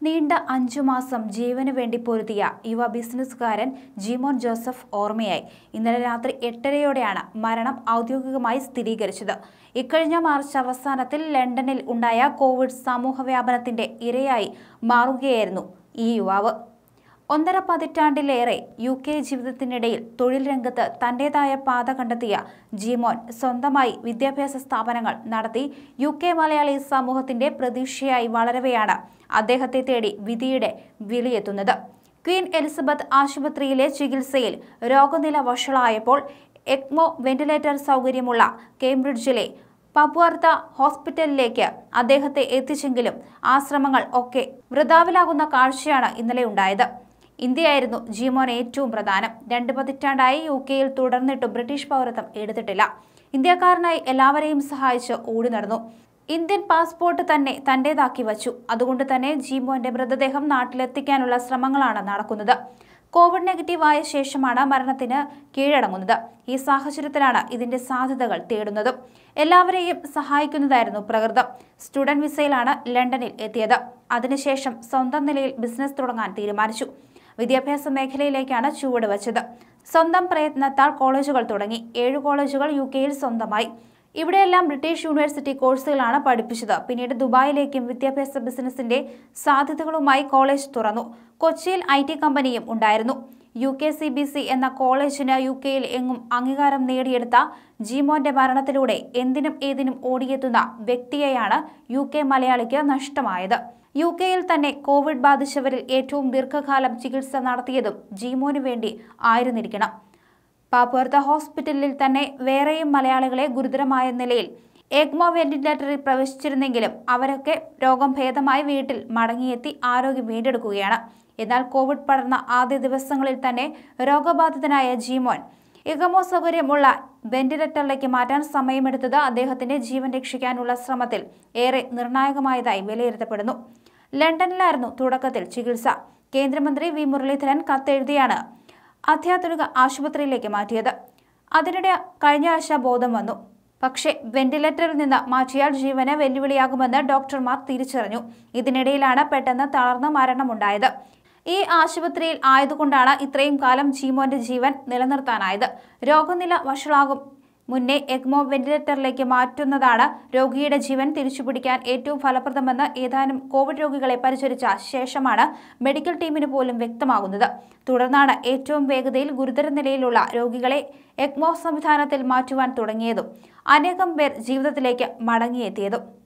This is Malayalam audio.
നീണ്ട അഞ്ചു മാസം ജീവന് വേണ്ടി പൊരുതിയ യുവ ബിസിനസ്സുകാരൻ ജിമോൻ ജോസഫ് ഓർമ്മയായി ഇന്നലെ രാത്രി എട്ടരയോടെയാണ് മരണം ഔദ്യോഗികമായി സ്ഥിരീകരിച്ചത് ഇക്കഴിഞ്ഞ മാർച്ച് അവസാനത്തിൽ ലണ്ടനിൽ ഉണ്ടായ കോവിഡ് സമൂഹവ്യാപനത്തിന്റെ ഇരയായി മാറുകയായിരുന്നു ഈ യുവാവ് ഒന്നര പതിറ്റാണ്ടിലേറെ യു കെ ജീവിതത്തിനിടയിൽ തൊഴിൽ രംഗത്ത് തന്റേതായ പാത കണ്ടെത്തിയ ജിമോൻ സ്വന്തമായി വിദ്യാഭ്യാസ സ്ഥാപനങ്ങൾ നടത്തി യു കെ മലയാളി സമൂഹത്തിന്റെ പ്രതീക്ഷയായി വളരവെയാണ് അദ്ദേഹത്തെ തേടി വിധിയുടെ വിളിയെത്തുന്നത് ക്വീൻ എലിസബത്ത് ആശുപത്രിയിലെ ചികിത്സയിൽ രോഗനില വഷളായപ്പോൾ എക്മോ വെന്റിലേറ്റർ സൗകര്യമുള്ള കേംബ്രിഡ്ജിലെ പപ്പുവാർത്ത ഹോസ്പിറ്റലിലേക്ക് അദ്ദേഹത്തെ എത്തിച്ചെങ്കിലും ആ ശ്രമങ്ങൾ ഒക്കെ വൃതാവിലാകുന്ന കാഴ്ചയാണ് ഇന്നലെ ഉണ്ടായത് ഇന്ത്യയായിരുന്നു ജിമോൻ ഏറ്റവും പ്രധാനം രണ്ട് പതിറ്റാണ്ടായി യു കെയിൽ തുടർന്നിട്ടും ബ്രിട്ടീഷ് പൗരത്വം എടുത്തിട്ടില്ല ഇന്ത്യക്കാരനായി എല്ലാവരെയും സഹായിച്ച് ഓടി നടന്നു ഇന്ത്യൻ പാസ്പോർട്ട് തന്നെ തന്റേതാക്കി വച്ചു അതുകൊണ്ട് തന്നെ ജിമോന്റെ മൃതദേഹം നാട്ടിലെത്തിക്കാനുള്ള ശ്രമങ്ങളാണ് നടക്കുന്നത് കോവിഡ് നെഗറ്റീവായ ശേഷമാണ് മരണത്തിന് കീഴടങ്ങുന്നത് ഈ സാഹചര്യത്തിലാണ് ഇതിന്റെ സാധ്യതകൾ തേടുന്നതും എല്ലാവരെയും സഹായിക്കുന്നതായിരുന്നു പ്രകൃതം സ്റ്റുഡന്റ് വിസയിലാണ് ലണ്ടനിൽ എത്തിയത് അതിനുശേഷം സ്വന്തം നിലയിൽ ബിസിനസ് തുടങ്ങാൻ തീരുമാനിച്ചു വിദ്യാഭ്യാസ മേഖലയിലേക്കാണ് ചുവട് വച്ചത് സ്വന്തം പ്രയത്നത്താൽ കോളേജുകൾ തുടങ്ങി ഏഴ് കോളേജുകൾ യു കെയിൽ സ്വന്തമായി ഇവിടെയെല്ലാം ബ്രിട്ടീഷ് യൂണിവേഴ്സിറ്റി കോഴ്സുകളാണ് പഠിപ്പിച്ചത് പിന്നീട് ദുബായിലേക്കും വിദ്യാഭ്യാസ ബിസിനസിന്റെ സാധ്യതകളുമായി കോളേജ് തുറന്നു കൊച്ചിയിൽ ഐ ടി കമ്പനിയും ഉണ്ടായിരുന്നു U K C B C എന്ന കോളേജിന് യു കെയിൽ എങ്ങും അംഗീകാരം നേടിയെടുത്ത ജിമോന്റെ മരണത്തിലൂടെ എന്തിനും ഏതിനും ഓടിയെത്തുന്ന വ്യക്തിയെയാണ് യു കെ മലയാളിക്ക് നഷ്ടമായത് യു കെയിൽ തന്നെ കോവിഡ് ബാധിച്ചവരിൽ ഏറ്റവും ദീർഘകാലം ചികിത്സ നടത്തിയതും ജീമോന് വേണ്ടി ആയിരുന്നിരിക്കണം പാപ്പുവർത്ത ഹോസ്പിറ്റലിൽ തന്നെ വേറെയും മലയാളികളെ ഗുരുതരമായ നിലയിൽ എഗ്മോ വെന്റിലേറ്ററിൽ പ്രവേശിച്ചിരുന്നെങ്കിലും അവരൊക്കെ രോഗം ഭേദമായി വീട്ടിൽ മടങ്ങിയെത്തി ആരോഗ്യം വീണ്ടെടുക്കുകയാണ് എന്നാൽ കോവിഡ് പടർന്ന ആദ്യ ദിവസങ്ങളിൽ തന്നെ രോഗബാധിതനായ ജീമോൻ ഇഗമോ സൗകര്യമുള്ള വെന്റിലേറ്ററിലേക്ക് മാറ്റാൻ സമയമെടുത്തത് അദ്ദേഹത്തിന്റെ ജീവൻ രക്ഷിക്കാനുള്ള ശ്രമത്തിൽ ഏറെ നിർണായകമായതായി വിലയിരുത്തപ്പെടുന്നു ലണ്ടനിലായിരുന്നു തുടക്കത്തിൽ ചികിത്സ കേന്ദ്രമന്ത്രി വി മുരളീധരൻ കത്തെഴുതിയാണ് അത്യാധുനിക ആശുപത്രിയിലേക്ക് മാറ്റിയത് അതിനിടെ കഴിഞ്ഞ ആഴ്ച ബോധം വന്നു പക്ഷേ വെന്റിലേറ്ററിൽ നിന്ന് മാറ്റിയാൽ ജീവന് വെല്ലുവിളിയാകുമെന്ന് ഡോക്ടർമാർ തിരിച്ചറിഞ്ഞു ഇതിനിടയിലാണ് പെട്ടെന്ന് തളർന്ന മരണമുണ്ടായത് ഈ ആശുപത്രിയിൽ ആയതുകൊണ്ടാണ് ഇത്രയും കാലം ജീമോന്റെ ജീവൻ നിലനിർത്താനായത് രോഗനില വഷളാകും മുന്നേ എഗ്മോ വെന്റിലേറ്ററിലേക്ക് മാറ്റുന്നതാണ് രോഗിയുടെ ജീവൻ തിരിച്ചുപിടിക്കാൻ ഏറ്റവും ഫലപ്രദമെന്ന് ഏതാനും കോവിഡ് രോഗികളെ പരിചരിച്ച ശേഷമാണ് മെഡിക്കൽ ടീമിന് പോലും വ്യക്തമാകുന്നത് തുടർന്നാണ് ഏറ്റവും വേഗതയിൽ ഗുരുതര നിലയിലുള്ള രോഗികളെ എഗ്മോ സംവിധാനത്തിൽ മാറ്റുവാൻ തുടങ്ങിയതും അനേകം പേർ ജീവിതത്തിലേക്ക് മടങ്ങിയെത്തിയതും